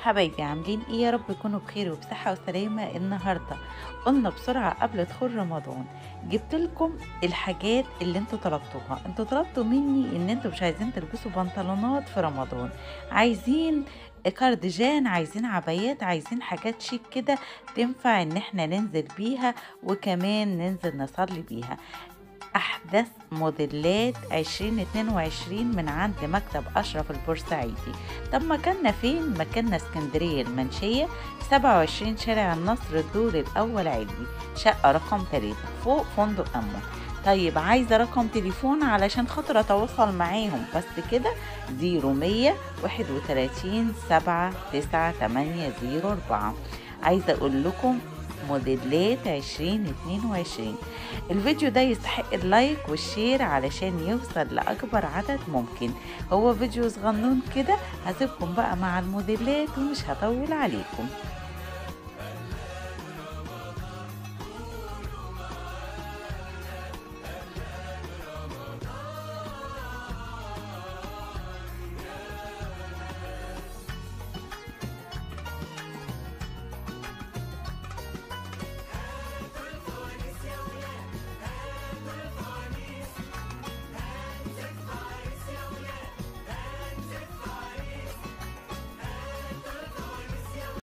حبايبي عاملين ايه يا رب تكونوا بخير وبصحة وسلامة النهاردة قلنا بسرعة قبل دخول رمضان جبت لكم الحاجات اللي انتوا طلبتوها انتوا طلبتوا مني ان انتوا مش عايزين تلبسوا بنطلونات في رمضان عايزين كارديجان عايزين عبايات عايزين حاجات شيك كده تنفع ان احنا ننزل بيها وكمان ننزل نصلي بيها أحدث موديلات 2022 من عند مكتب أشرف البورسعيدي طب مكاننا فين؟ مكاننا اسكندرية المنشية 27 شارع النصر الدور الأول علوي شقة رقم 3 فوق فندق أمون طيب عايزة رقم تليفون علشان خاطر أتواصل معاهم بس كده 0100 31 7 9 8 04 عايزة أقول لكم موديلات 2022 الفيديو ده يستحق اللايك والشير علشان يوصل لأكبر عدد ممكن هو فيديو صغنون كده هسيبكم بقى مع الموديلات ومش هطول عليكم